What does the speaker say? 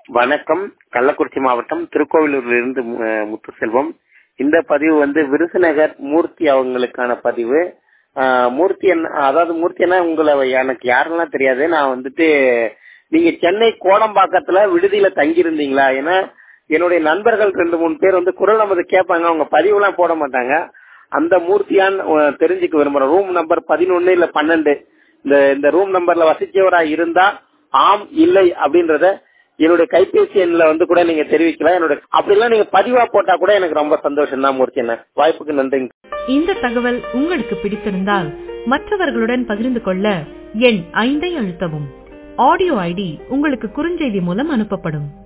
வணக்கம் கள்ளக்குறிச்சி மாவட்டம் திருக்கோவிலூரிலிருந்து மு- முத்துசெல்வம் இந்த பதிவு வந்து விருதுநகர் மூர்த்தி அவங்களுக்கான பதிவு ஆஹ் மூர்த்தி என்ன அதாவது மூர்த்தி என்ன உங்களை எனக்கு யாருன்னெல்லாம் தெரியாது நான் வந்துட்டு நீங்க சென்னை கோடம்பாக்கத்துல விடுதியில தங்கி இருந்தீங்களா ஏன்னா என்னுடைய நண்பர்கள் ரெண்டு மூணு பேர் வந்து குரல் நமது கேட்பாங்க அவங்க பதிவுலாம் போட மாட்டாங்க அந்த மூர்த்தியான் அஹ், தெரிஞ்சுக்க விரும்புறேன் ரூம் நம்பர் பதினொன்னு இல்ல பன்னெண்டு இந்த இந்த ரூம் நம்பர்ல வசிச்சவரா இருந்தா ஆம் இல்லை அப்படின்றத என்னுடைய கைபேசி எண்ணில வந்து கூட நீங்க தெரிவிக்கலாம் என்னோட அப்படிலாம் நீங்க பதிவா போட்டா கூட எனக்கு ரொம்ப சந்தோஷம் தான் மூர்த்தி என்ன வாய்ப்புக்கு நன்றிங்க இந்த தகவல் உங்களுக்கு பிடித்திருந்தால் மற்றவர்களுடன் பகிர்ந்து கொள்ள எண் ஐந்தை அழுத்தவும் ஆடியோ ஐடி உங்களுக்கு குறுஞ்செய்தி மூலம் அனுப்பப்படும்